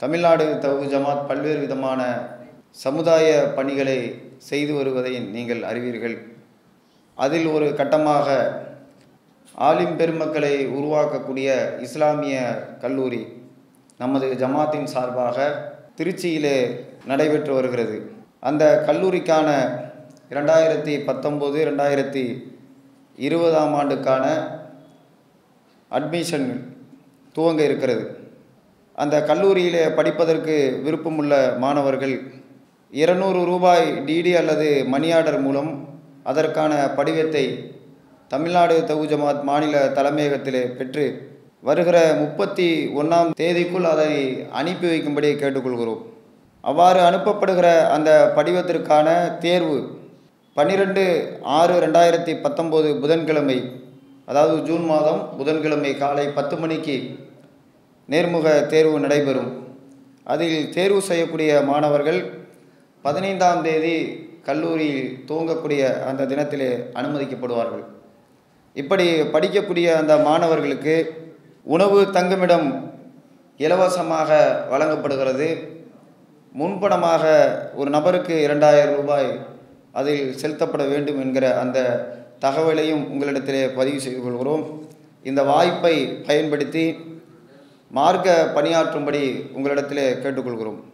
தமிழ்நாடு தவு ஜமாத் பல்வேறு விதமான சமுதாய பணிகளை செய்து வருவதை நீங்கள் அறிவீர்கள் அதில் ஒரு கட்டமாக ஆலிம் பெருமக்களை உருவாக்கக்கூடிய இஸ்லாமிய கல்லூரி நமது ஜமாத்தின் சார்பாக திருச்சியிலே நடைபெற்று வருகிறது அந்த கல்லூரிக்கான இரண்டாயிரத்தி பத்தொம்போது ரெண்டாயிரத்தி இருபதாம் ஆண்டுக்கான அட்மிஷன் துவங்க இருக்கிறது அந்த கல்லூரியிலே படிப்பதற்கு விருப்பமுள்ள மாணவர்கள் இருநூறு ரூபாய் டிடி அல்லது மணி ஆர்டர் மூலம் அதற்கான படிவத்தை தமிழ்நாடு தகு ஜமாத் மாநில தலைமையகத்திலே பெற்று வருகிற முப்பத்தி ஒன்றாம் தேதிக்குள் அதை அனுப்பி வைக்கும்படி கேட்டுக்கொள்கிறோம் அவ்வாறு அனுப்பப்படுகிற அந்த படிவத்திற்கான தேர்வு பன்னிரெண்டு ஆறு ரெண்டாயிரத்தி பத்தொம்போது புதன்கிழமை அதாவது ஜூன் மாதம் புதன்கிழமை காலை பத்து மணிக்கு நேர்முக தேர்வு நடைபெறும் அதில் தேர்வு செய்யக்கூடிய மாணவர்கள் பதினைந்தாம் தேதி கல்லூரியில் துவங்கக்கூடிய அந்த தினத்திலே அனுமதிக்கப்படுவார்கள் இப்படி படிக்கக்கூடிய அந்த மாணவர்களுக்கு உணவு தங்குமிடம் இலவசமாக வழங்கப்படுகிறது முன்பணமாக ஒரு நபருக்கு இரண்டாயிரம் ரூபாய் அதில் செலுத்தப்பட வேண்டும் என்கிற அந்த தகவலையும் உங்களிடத்திலே பதிவு செய்து கொள்கிறோம் இந்த வாய்ப்பை பயன்படுத்தி மார்க்க பணியாற்றும்படி உங்களிடத்திலே கேட்டுக்கொள்கிறோம்